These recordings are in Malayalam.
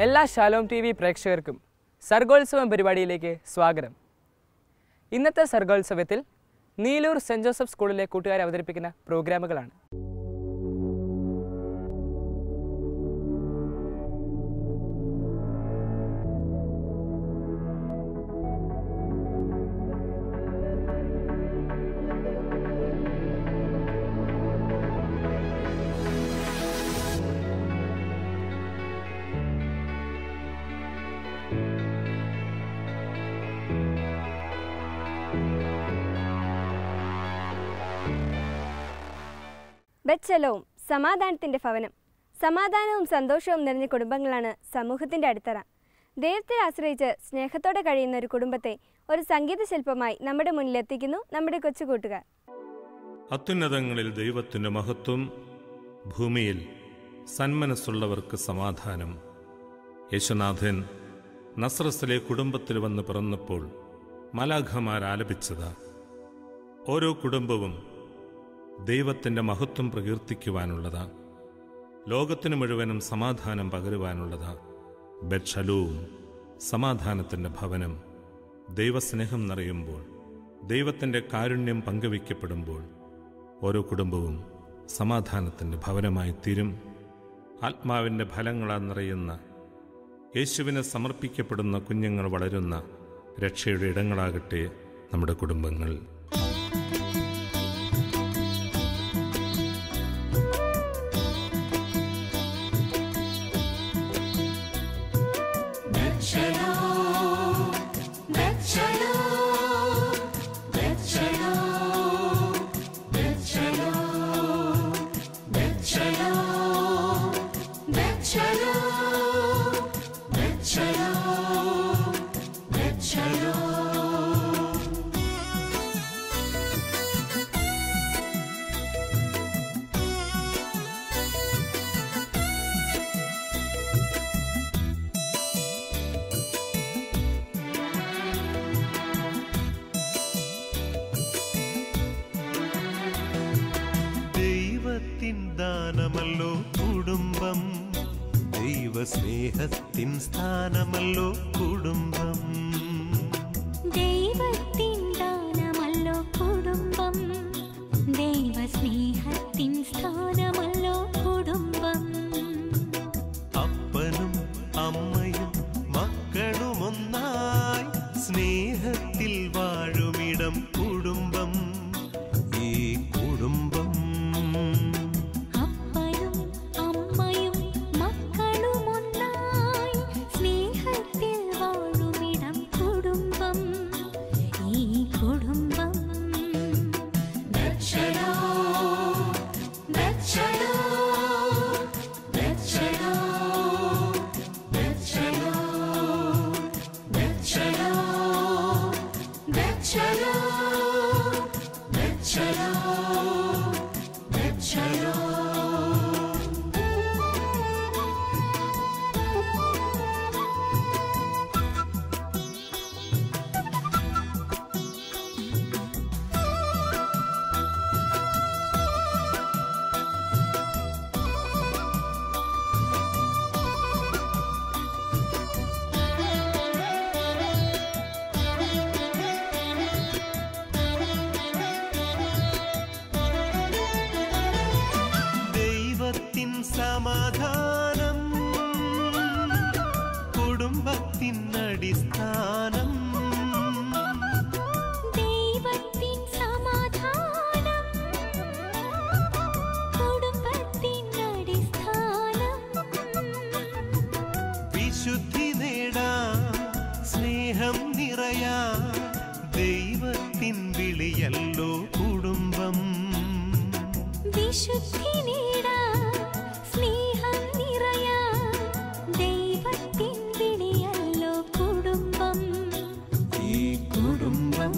എല്ലാ ഷാലോം ടി വി പ്രേക്ഷകർക്കും സർഗോത്സവം പരിപാടിയിലേക്ക് സ്വാഗതം ഇന്നത്തെ സർഗോത്സവത്തിൽ നീലൂർ സെൻറ് ജോസഫ് സ്കൂളിലെ കൂട്ടുകാർ അവതരിപ്പിക്കുന്ന പ്രോഗ്രാമുകളാണ് ബച്ചലവും സമാധാനത്തിന്റെ ഭവനം സമാധാനവും സന്തോഷവും നിറഞ്ഞ കുടുംബങ്ങളാണ് സമൂഹത്തിന്റെ അടിത്തറ ദൈവത്തെ ആശ്രയിച്ച് സ്നേഹത്തോടെ കഴിയുന്ന ഒരു കുടുംബത്തെ ഒരു സംഗീത ശില്പമായി നമ്മുടെ മുന്നിൽ എത്തിക്കുന്നു നമ്മുടെ കൊച്ചു കൂട്ടുകാർ അത്യുന്നതങ്ങളിൽ ദൈവത്തിൻ്റെ മഹത്വം ഭൂമിയിൽ സന്മനസ്സുള്ളവർക്ക് സമാധാനം യേശുനാഥൻ നസ്രസിലെ കുടുംബത്തിൽ വന്ന് പിറന്നപ്പോൾ മലാഖമാർ ആലപിച്ചത് ഓരോ കുടുംബവും ദൈവത്തിൻ്റെ മഹത്വം പ്രകീർത്തിക്കുവാനുള്ളതാ ലോകത്തിന് മുഴുവനും സമാധാനം പകരുവാനുള്ളതാ ബെഡ്ഷലവും സമാധാനത്തിൻ്റെ ഭവനം ദൈവസ്നേഹം നിറയുമ്പോൾ ദൈവത്തിൻ്റെ കാരുണ്യം പങ്കുവയ്ക്കപ്പെടുമ്പോൾ ഓരോ കുടുംബവും സമാധാനത്തിൻ്റെ ഭവനമായി തീരും ആത്മാവിൻ്റെ ഫലങ്ങളാൽ നിറയുന്ന യേശുവിന് സമർപ്പിക്കപ്പെടുന്ന കുഞ്ഞുങ്ങൾ വളരുന്ന രക്ഷയുടെ ഇടങ്ങളാകട്ടെ നമ്മുടെ കുടുംബങ്ങൾ ദൈവത്തിൻ ദാനമല്ലോ കുടുംബം ദൈവസ്നേഹത്തിൻ സ്ഥാനമല്ലോ കുടുംബം ദൈവത്തിൻ ദാനമല്ലോ കുടുംബം ദൈവസ്നേഹത്തിൻ സ്ഥാനമല്ലോ കുടുംബം അപ്പനും അമ്മയും മക്കളുമൊന്നായി സ്നേഹത്തിൽ വാഴുമിടം കുടുംബം ഈ കുടുംബം അപ്പനും അമ്മയും മക്കളും ഒന്നായി സ്നേഹത്തിൽ വാഴുമിടം കുടുംബം ഈ കുടുംബം ദൈവത്തിൻ സമാധാനം കുടുംബത്തിൻ അടിസ്ഥാനം ദൈവത്തിൻ സമാധാനം കുടുംബത്തിൻ അടിസ്ഥാനം വിശുദ്ധി നേടാം സ്നേഹം നിറയാം ദൈവത്തിൻ വിളിയല്ലോ കുടുംബം വിശുദ്ധി നേടാം സ്നേഹം നിറയാം ദൈവത്തിൻ വിളിയല്ലോ കുടുംബം ഈ കുടുംബം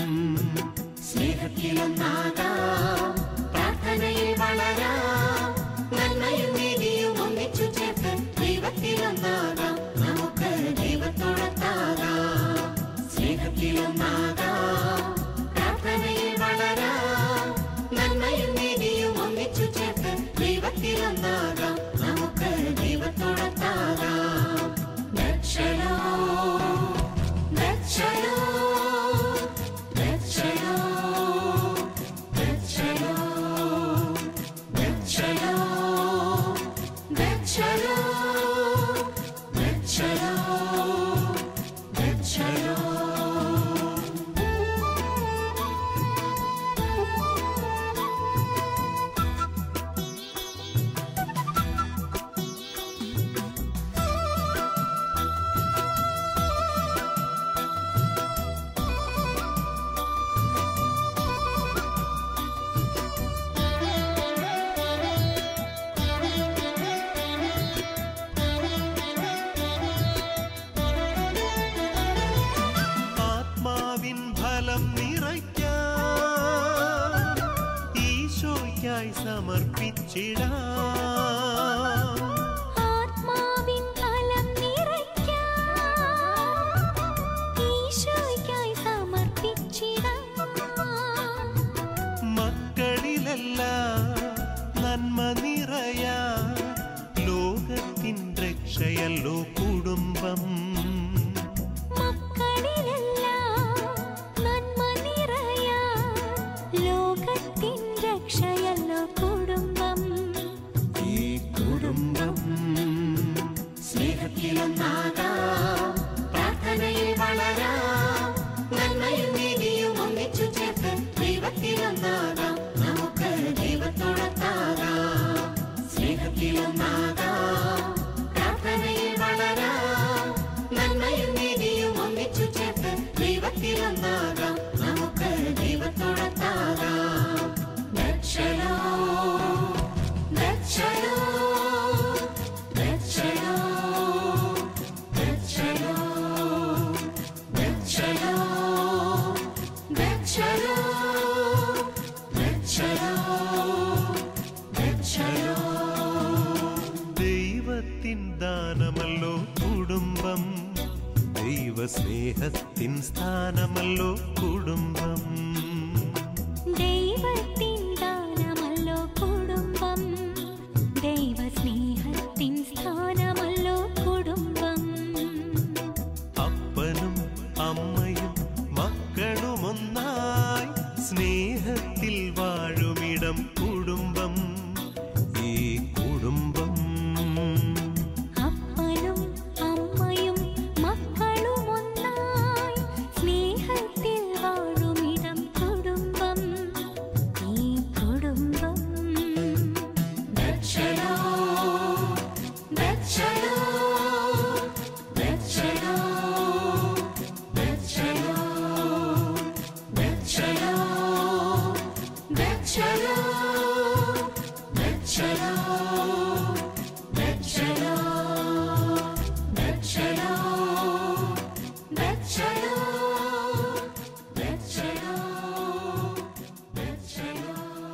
സ്നേഹത്തിലൊന്നാകാം പ്രാർത്ഥനയിൽ വളരാം നന്മയും നീതിയും ഒന്നിച്ചു ചേർത്ത് ദൈവത്തിലൊന്നാകാം നമുക്ക് ദൈവത്തോടൊത്താകാം സ്നേഹത്തിലൊന്നാകാം പ്രാർത്ഥനയിൽ വളരാം നന്മയും നീതിയും ഒന്നിച്ചു ചേർത്ത് ദൈവ ഈശോയ്ക്കായി സമർപ്പിച്ചിടാം ആത്മാവിൻ ഫലം നിറയ്ക്കാം ഈശോയ്ക്കായി സമർപ്പിച്ചിടാം മക്കളിലെല്ലാം നന്മ നിറയാ ലോകത്തിൻ രക്ഷയല്ലോ കുടുംബം മക്കളിലെല്ലാം നന്മ നിറയാം ലോകത്തിൻ രക്ഷയല്ലോ കുടുംബം ഈ കുടുംബം സ്നേഹത്തിലൊന്നാകാം പ്രാർത്ഥനയിൽ വളരാം നന്മയും നീതിയും ഒന്നിച്ചു ചേർത്ത് ദൈവത്തിലൊന്നാകാം നമുക്ക് ദൈവത്തോടൊത്താകാം സ്നേഹത്തിലൊന്നാകാം പ്രാർത്ഥനയിൽ വളരാം നന്മയും നീതിയും ഒന്നിച്ചു ചേർത്ത് ദൈവത്തിലൊന്നാകാം നമുക്ക് ദൈവത്തോടൊത്താകാം രക്ഷയോ രക്ഷയോ രക്ഷയോ രക്ഷയോ രക്ഷയോ രക്ഷയോ രക്ഷയോ രക്ഷയോ ദൈവത്തിൻ ദാനമല്ലോ കുടുംബം ദൈവസ്നേഹത്തിൻ സ്ഥാനമല്ലോ കുടുംബം ദൈവത്തിൻ ദാനമല്ലോ കുടുംബം ദൈവസ്നേഹത്തിൻ സ്ഥാനമല്ലോ കുടുംബം അപ്പനും അമ്മയും മക്കളുമൊന്നായി സ്നേഹത്തിൽ വാഴുമിടം കുടുംബം ഈ കുടുംബം അപ്പനും അമ്മയും മക്കളും ഒന്നായി സ്നേഹത്തിൽ വാഴുമിടം കുടുംബം ഈ കുടുംബം രക്ഷയോ രക്ഷയോ രക്ഷയോ രക്ഷയോ രക്ഷയോ രക്ഷയോ രക്ഷയോ രക്ഷയോ രക്ഷയോ രക്ഷയോ രക്ഷയോ രക്ഷയോ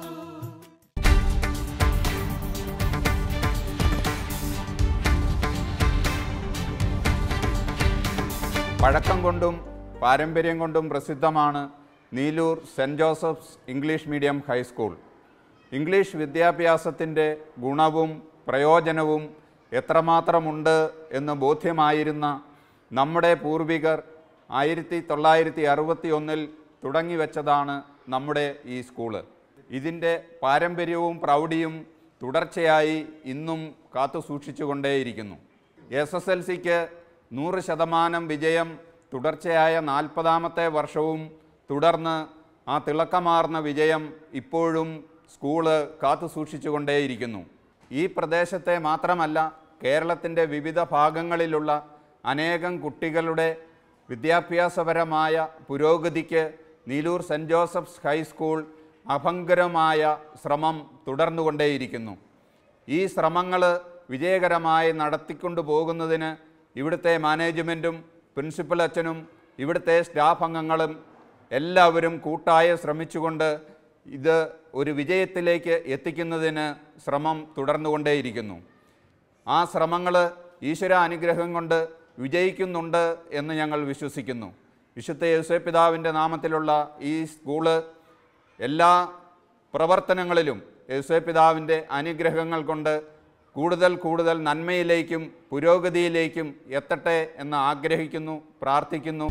പഴക്കം കൊണ്ടും പാരമ്പര്യം കൊണ്ടും പ്രസിദ്ധമാണ് Neeloor Saint Joseph's English medium high school English വിദ്യാഭ്യാസത്തിൻ്റെ ഗുണവും പ്രയോജനവും എത്രമാത്രമുണ്ട് എന്ന് ബോധ്യമായിരുന്ന നമ്മുടെ പൂർവികർ ആയിരത്തി തൊള്ളായിരത്തി അറുപത്തി ഒന്നിൽ തുടങ്ങിവെച്ചതാണ് നമ്മുടെ ഈ സ്കൂള് ഇതിൻ്റെ പാരമ്പര്യവും പ്രൗഢിയും തുടർച്ചയായി ഇന്നും കാത്തു സൂക്ഷിച്ചുകൊണ്ടേയിരിക്കുന്നു എസ് എസ് എൽ സിക്ക് നൂറ് ശതമാനം വിജയം തുടർച്ചയായ നാൽപ്പതാമത്തെ വർഷവും തുടർന്ന് ആ തിളക്കമാർന്ന വിജയം ഇപ്പോഴും സ്കൂള് കാത്തു സൂക്ഷിച്ചുകൊണ്ടേയിരിക്കുന്നു ഈ പ്രദേശത്തെ മാത്രമല്ല കേരളത്തിൻ്റെ വിവിധ ഭാഗങ്ങളിലുള്ള അനേകം കുട്ടികളുടെ വിദ്യാഭ്യാസപരമായ പുരോഗതിക്ക് നീലൂർ സെൻറ് ജോസഫ്സ് ഹൈസ്കൂൾ അഭങ്കരമായ ശ്രമം തുടർന്നുകൊണ്ടേയിരിക്കുന്നു ഈ ശ്രമങ്ങൾ വിജയകരമായി നടത്തിക്കൊണ്ടു പോകുന്നതിന് ഇവിടുത്തെ മാനേജ്മെൻറ്റും പ്രിൻസിപ്പൽ അച്ഛനും ഇവിടുത്തെ സ്റ്റാഫ് അംഗങ്ങളും എല്ലാവരും കൂട്ടായി ശ്രമിച്ചുകൊണ്ട് ഇത് ഒരു വിജയത്തിലേക്ക് എത്തിക്കുന്നതിന് ശ്രമം തുടർന്നുകൊണ്ടേയിരിക്കുന്നു ആ ശ്രമങ്ങൾ ഈശ്വര അനുഗ്രഹം കൊണ്ട് വിജയിക്കുന്നുണ്ട് എന്ന് ഞങ്ങൾ വിശ്വസിക്കുന്നു വിശുദ്ധ യേശുപിതാവിൻ്റെ നാമത്തിലുള്ള ഈ സ്കൂള് എല്ലാ പ്രവർത്തനങ്ങളിലും യേശുപിതാവിൻ്റെ അനുഗ്രഹങ്ങൾ കൊണ്ട് കൂടുതൽ കൂടുതൽ നന്മയിലേക്കും പുരോഗതിയിലേക്കും എത്തട്ടെ എന്ന് ആഗ്രഹിക്കുന്നു പ്രാർത്ഥിക്കുന്നു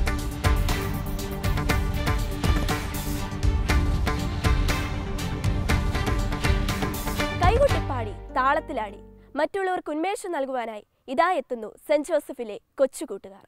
കൈകൊട്ടിപ്പാടി താളത്തിലാടി മറ്റുള്ളവർക്ക് ഉന്മേഷം നൽകുവാനായി ഇതാ എത്തുന്നു സെന്റ് ജോസഫിലെ കൊച്ചുകൂട്ടുകാർ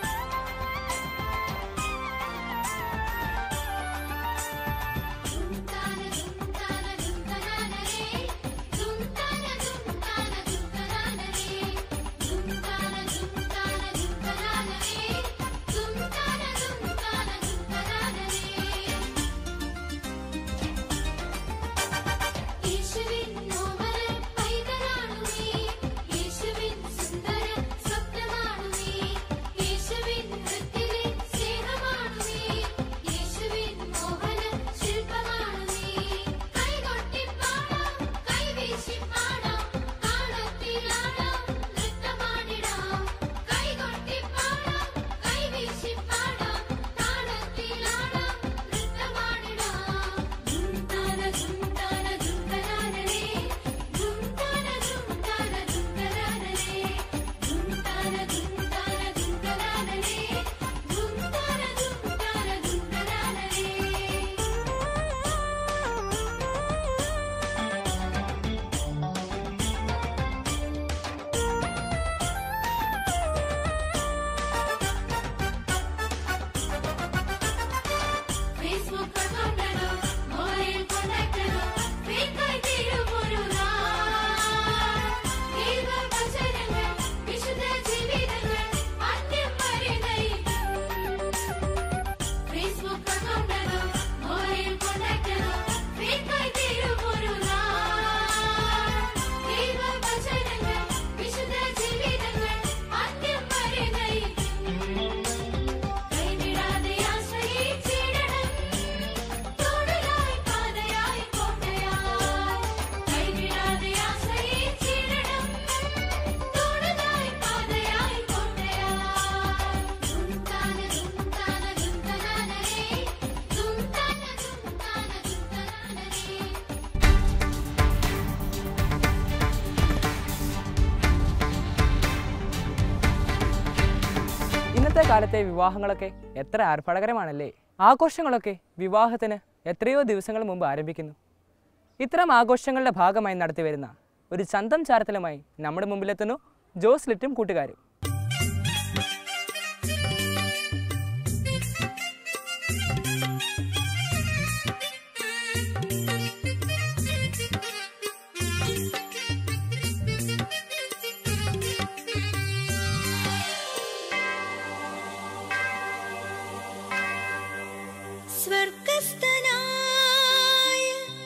യേശുവിൻ നോവൽ പൈതലാണു നീ യേശുവിൻ സുന്ദര സ്വപ്നമാണു നീ യേശുവിൻ ഇന്നത്തെ കാലത്തെ വിവാഹങ്ങളൊക്കെ എത്ര ആർഭാടകരമാണല്ലേ ആഘോഷങ്ങളൊക്കെ വിവാഹത്തിന് എത്രയോ ദിവസങ്ങൾ മുമ്പ് ആരംഭിക്കുന്നു ഇത്തരം ആഘോഷങ്ങളുടെ ഭാഗമായി നടത്തിവരുന്ന ഒരു ചന്തം ചാരത്തലുമായി നമ്മുടെ മുമ്പിലെത്തുന്നു ജോസ് ലിറ്റും കൂട്ടുകാരും സ്വർഗസ്ഥനായ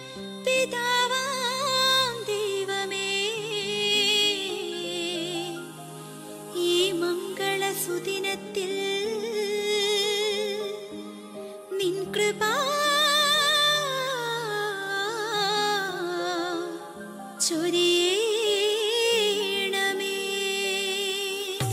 പിതാവാം ദൈവമേ ഈ മംഗളസുദിനത്തിൽ നിൻ കൃപ ചൊരിയണമേ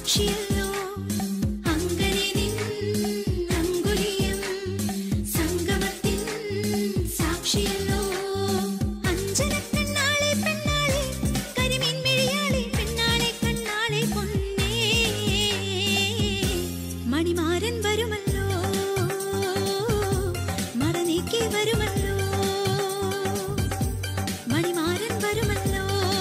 സാക്ഷിയല്ലോ അങ്ങനെ നിൻ അങ്കുലിയം സംഗമത്തിൻ സാക്ഷിയല്ലോ അഞ്ജനക്കണ്ണാളെ പെണ്ണാളെ കരിമീൻ മിഴിയാളെ പെണ്ണാളെ കണ്ണാളെ പൊന്നേ മണിമാരൻ വരുമല്ലോ മറനീക്കി വരുമല്ലോ മണിമാരൻ വരുമല്ലോ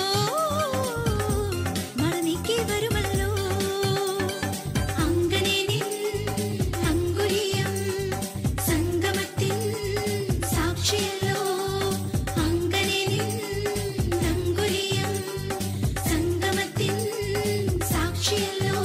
മറനീക്കി വരുമല്ലോ അങ്ങനെ നിൻ അങ്കുലിയം സംഗമത്തിൻ സാക്ഷിയല്ലോ അങ്ങനെ നിൻ അങ്കുലിയം സംഗമത്തിൻ സാക്ഷിയല്ലോ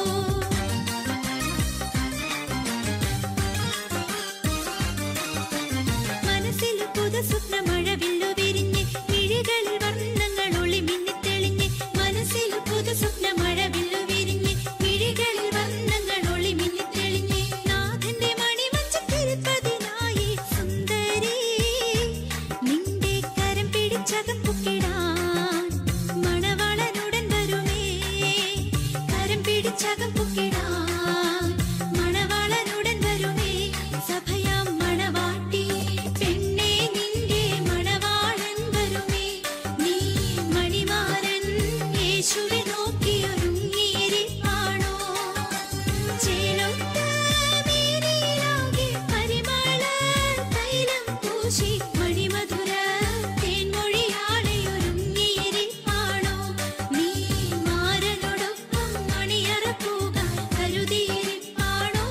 മനസ്സിൽ പുതുസ്വപ്ന മഴവില്ലു വിരിഞ്ഞ് മിഴികളിൽ വർണ്ണങ്ങൾ ഒളി മിന്നിത്തെളിഞ്ഞ് മനസ്സിൽ പുതുസ്വപ്ന മഴവില്ലു വിരിഞ്ഞ് മിഴികളിൽ വർണ്ണങ്ങൾ ഒളി മിന്നിത്തെളിഞ്ഞ് നാഥന്റെ മണിമഞ്ച തിരുപ്പതിനായി സുന്ദരി നിന്റെ കരം പിടിച്ചകം പൊക്കിടാൻ മണവാളനുടൻ വരുമേ കരം പിടിച്ചകം പൊക്കിടാൻ മണവാളനുടൻ വരുമേ സഭയാം മണവാട്ടി പെണ്ണേ നിന്റെ മണവാളൻ വരുമേ നീ മണിമാരൻ യേശുവെ നോക്കിയൊരുങ്ങിയിരിപ്പാണോ ചേലൊത്ത മേനിയിലാകെ പരിമള തൈലം പൂശി മണിമധുര തേൻമൊഴിയാളെ ഒരുങ്ങിയിരിപ്പാണോ നീ മാരനോടൊപ്പം മണിയറ പോകാൻ കരുതിയിരിപ്പാണോ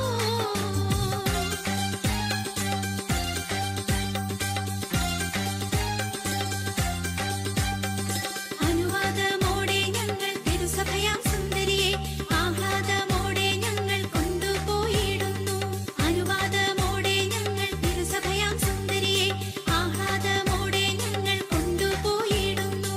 അനുവാദമോടെ ഞങ്ങൾ തിരുസഭയാം സുന്ദരിയെ ആഹ്ലാദമോടെ ഞങ്ങൾ കൊണ്ടുപോയിടുന്നു അനുവാദമോടെ ഞങ്ങൾ തിരുസഭയാം സുന്ദരിയെ ആഹ്ലാദമോടെ ഞങ്ങൾ കൊണ്ടുപോയിടുന്നു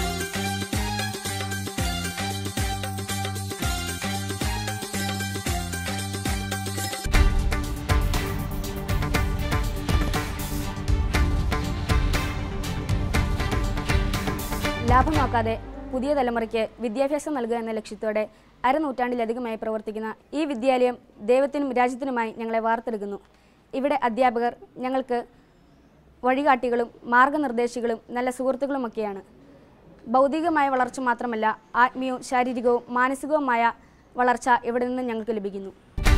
ലാഭമാക്കാതെ പുതിയ തലമുറയ്ക്ക് വിദ്യാഭ്യാസം നൽകുക എന്ന ലക്ഷ്യത്തോടെ അരനൂറ്റാണ്ടിലധികമായി പ്രവർത്തിക്കുന്ന ഈ വിദ്യാലയം ദൈവത്തിനും രാജ്യത്തിനുമായി ഞങ്ങളെ വാർത്തെടുക്കുന്നു ഇവിടെ അധ്യാപകർ ഞങ്ങൾക്ക് വഴികാട്ടികളും മാർഗനിർദ്ദേശികളും നല്ല സുഹൃത്തുക്കളുമൊക്കെയാണ് ഭൗതികമായ വളർച്ച മാത്രമല്ല ആത്മീയവും ശാരീരികവും മാനസികവുമായ വളർച്ച ഇവിടെ നിന്ന് ഞങ്ങൾക്ക് ലഭിക്കുന്നു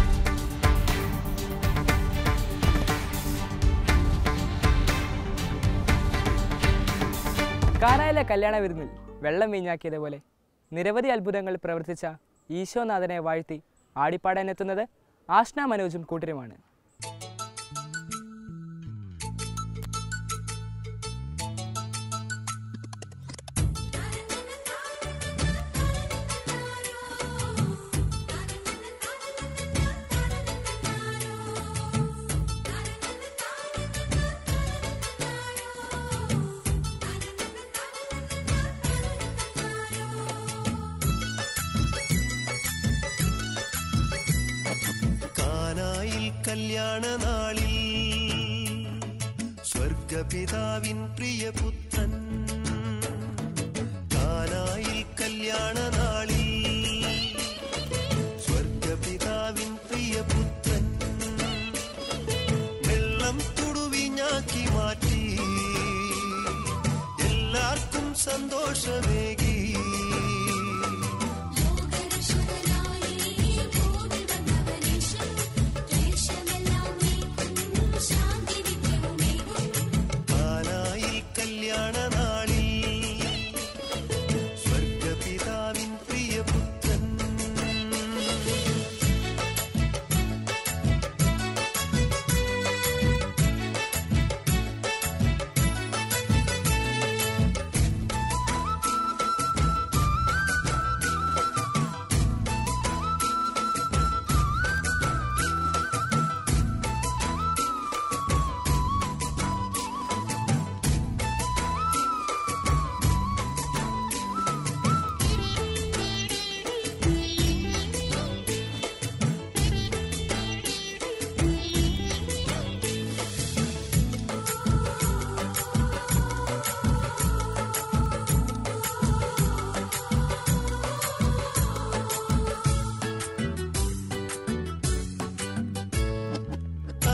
കാനായിലെ കല്യാണ വിരുന്നിൽ വെള്ളം വീഞ്ഞാക്കിയതുപോലെ നിരവധി അത്ഭുതങ്ങൾ പ്രവർത്തിച്ച ഈശോനാഥനെ വാഴ്ത്തി ആടിപ്പാടാനെത്തുന്നത് ആഷ്ന മനോജും കൂട്ടരുമാണ് കാനായിൽ കല്യാണ നാളിൽ സ്വർഗപിതാവിൻ പ്രിയപുത്രൻ കാനായിൽ കല്യാണ നാളിൽ സ്വർഗപിതാവിൻ പ്രിയപുത്രൻ വെള്ളം തുടുവിഞ്ഞാക്കി മാറ്റി എല്ലാവർക്കും സന്തോഷമേകി കാനായിൽ കല്യാണ നാളിൽ സ്വർഗപിതാവിൻ പ്രിയപുത്രൻ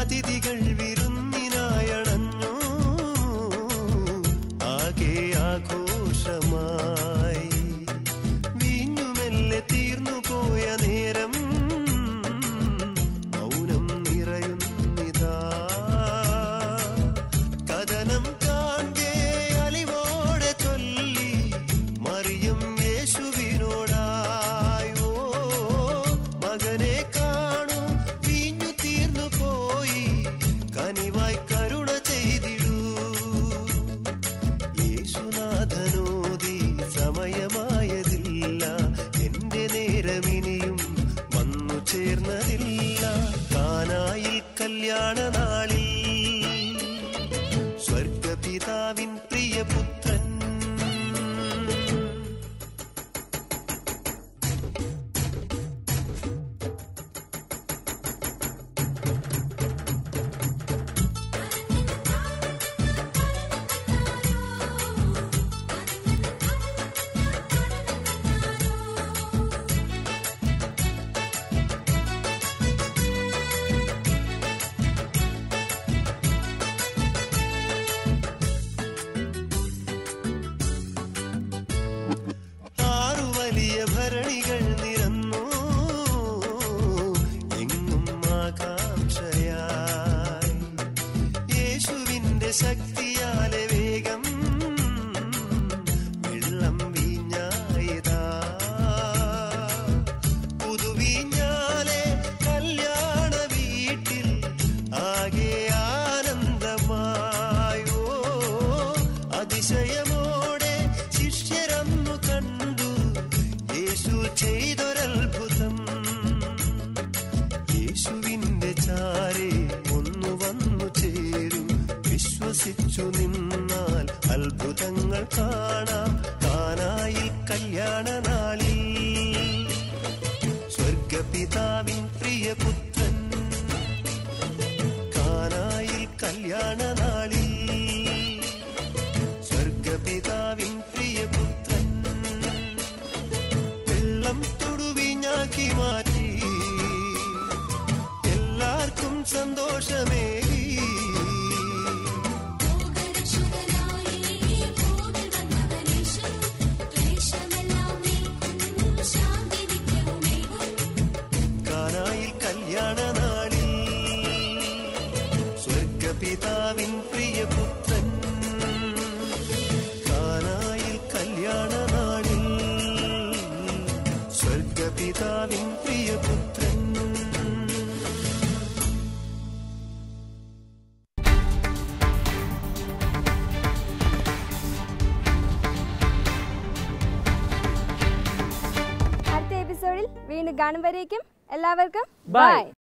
അതിഥികൾ വിരുന്നിനായണഞ്ഞു ആകെ ആഘോഷമായി വീഞ്ഞുമെല്ലെ തീർന്നു പോയ നേരം മൗനം നിറയുന്നിതാ കഥനം കാൺകേ അലിവോടെ ചൊല്ലി മറിയും യേശുവിനോടായോ മകനെ കാണൂ വീഞ്ഞു തീർന്നു പോയി കനിവായി കരുണ ചെയ്തിടൂ യേശുനാഥനോതി സമയമായതില്ല എന്റെ നേരമിനിയും വന്നു ചേർന്നതില്ല കാനായിൽ കല്യാണ നാളിൽ സ്വർഗപിതാവിൻ പ്രിയപുത്രൻ ആറു വലിയ ഭരണികൾ നിരന്നു എങ്ങും ആകാംക്ഷയായി യേശുവിന്റെ ശക്തിയാലെ വേഗം വെള്ളം വീഞ്ഞായതാ പുതുവീഞ്ഞാലെ കല്യാണ വീട്ടിൽ ആകെ ആനന്ദമായോ അതിശയമോടെ ശിഷ്യരന്നു കണ്ടു യേശു ചെയ്തൊരത്ഭുതം യേശുവിന്റെ ചാരെ ഒന്നു വന്നു ചേരൂ വിശ്വസിച്ചു നിന്നാൽ അത്ഭുതങ്ങൾ കാണാം കാനായിൽ കല്യാണ നാളിൽ സ്വർഗപിതാവിൻ പ്രിയപുത്രൻ കാനായിൽ കല്യാണ നാളിൽ സ്വർഗപിതാവിൻ പ്രിയപുത്രൻ വെള്ളം തുടുവിഞ്ഞാക്കി മാറ്റി എല്ലാവർക്കും സന്തോഷമേകി കാനായിൽ കല്യാണ നാളിൽ സ്വർഗപിതാവിൻ പ്രിയപുത്രൻ കാനായിൽ കല്യാണ നാളിൽ സ്വർഗപിതാവിൻ പ്രിയപുത്രൻ അടുത്ത എപ്പിസോഡിൽ വീണ്ടും കാണുമ്പോഴേക്കും എല്ലാവർക്കും Bye. ബൈ